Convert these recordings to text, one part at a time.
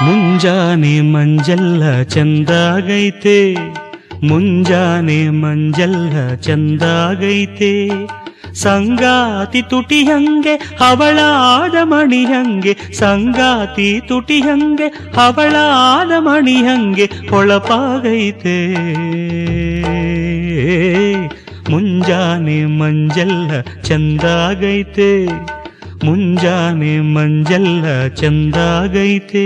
ಮುಂಜಾನೆ ಮಂಜಲ್ಲ ಚಂದಾಗೈತೆ ಮುಂಜಾನೆ ಮಂಜಲ್ಲ ಚಂದಾಗೈತೆ ಸಂಗಾತಿ ತುಟಿ ಹಂಗೆ ಹವಳಾದ ಮಣಿ ಹಂಗೆ ಸಂಗಾತಿ ತುಟಿ ಹಂಗೆ ಹವಳಾದ ಮಣಿ ಹಂಗೆ ಹೊಳಪಾಗೈತೆ ಮುಂಜಾನೆ ಮಂಜಲ್ಲ ಚಂದಾಗೈತೆ ಮುಂಜಾನೆ ಮಂಜಲ್ಲ ಚಂದಾಗೈತೆ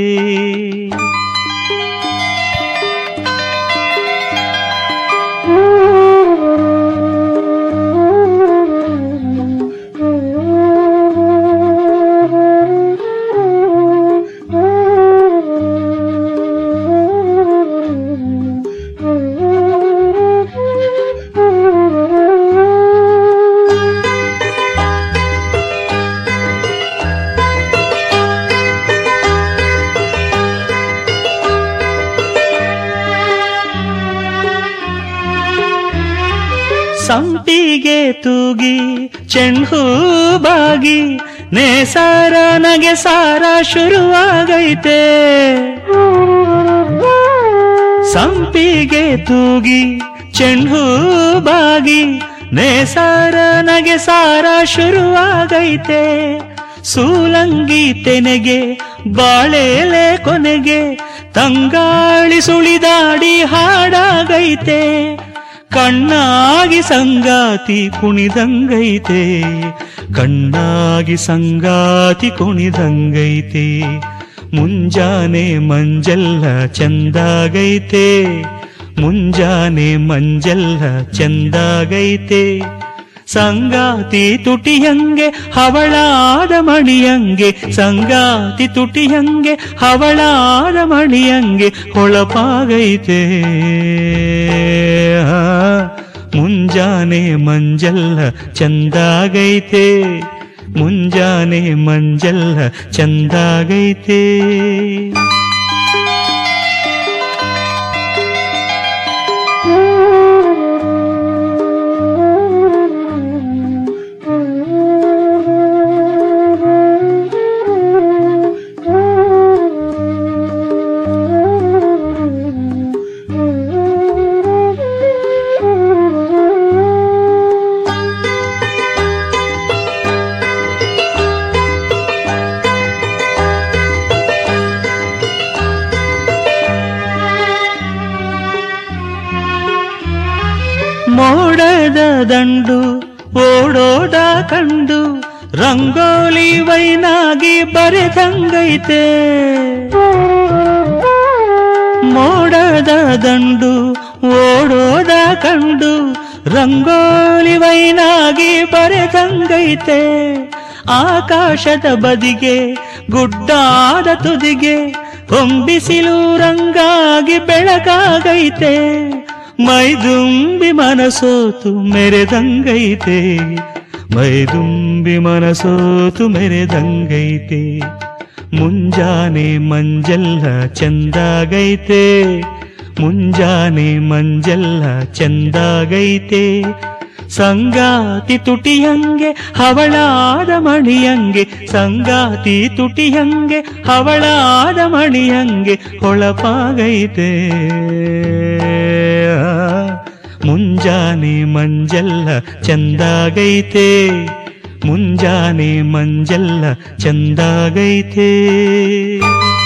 ಸಂಪಿಗೆ ತೂಗಿ ಚೆಂಡು ಬಾಗಿ ನೇಸಾರ ನಗೆ ಸಾರ ಶುರುವಾಗೈತೆ ಸಂಪಿಗೆ ತೂಗಿ ಚೆಂಡು ಬಾಗಿ ನೇಸಾರ ನಗೆ ಸಾರ ಶುರುವಾಗೈತೆ ಸೂಲಂಗಿ ತೆನೆಗೆ ಬಾಳೆಲೆ ಕೊನೆಗೆ ತಂಗಾಳಿ ಸುಳಿದಾಡಿ ಹಾಡಾಗೈತೆ ಕಣ್ಣಾಗಿ ಸಂಗಾತಿ ಕುಣಿದಂಗೈತೆ ಕಣ್ಣಾಗಿ ಸಂಗಾತಿ ಕುಣಿದಂಗೈತೆ ಮುಂಜಾನೆ ಮಂಜಲ್ಲ ಚಂದಾಗೈತೆ ಮುಂಜಾನೆ ಮಂಜಲ್ಲ ಚಂದಾಗೈತೆ ಸಂಗಾತಿ ತುಟಿಯಂಗೆ ಹವಳಾದ ಮಣಿಯಂಗೆ ಸಂಗಾತಿ ತುಟಿಯಂಗೆ ಹವಳಾದ ಮಣಿಯಂಗೆ ಹೊಳಪಾಗೈತೆ ಆ, ಮುಂಜಾನೆ ಮಂಜಲ್ಲ ಚಂದಾಗೈತೆ ಮುಂಜಾನೆ ಮಂಜಲ್ಲ ಚಂದಾಗೈತೆ ಮೋಡದ ದಂಡು ಓಡೋದ ಕಂಡು ರಂಗೋಲಿ ವೈನಾಗಿ ಬರೆದಂಗೈತೆ ಮೋಡದ ದಂಡು ಓಡೋದ ಕಂಡು ರಂಗೋಲಿ ವೈನಾಗಿ ಬರೆದಂಗೈತೆ ಆಕಾಶದ ಬದಿಗೆ ಗುಡ್ಡಾದ ತುದಿಗೆ ಹೊಂಬಿಸಿಲು ರಂಗಾಗಿ ಬೆಳಕಾಗೈತೆ ಮೈದುಂಬಿ ಮನಸೋತು ಮೆರೆದಂಗೈತೆ ಮೈದುಂಬಿ ಮನಸೋತು ಮೆರೆದಂಗೈತೆ ಮುಂಜಾನೆ ಮಂಜಲ್ಲ ಚಂದಾಗೈತೆ ಮುಂಜಾನೆ ಮಂಜಲ್ಲ ಚಂದಾಗೈತೆ ಸಂಗಾತಿ ತುಟಿಯಂಗೆ ಹವಳಾದ ಮಣಿಯಂಗೆ ಸಂಗಾತಿ ತುಟಿಯಂಗೆ ಹವಳಾದ ಮಣಿಯಂಗೆ ಹೊಳಪಾಗೈತೆ ಆ, ಮುಂಜಾನೆ ಮಂಜಲ್ಲ ಚಂದಾಗೈತೆ ಮುಂಜಾನೆ ಮಂಜಲ್ಲ ಚಂದಾಗೈತೆ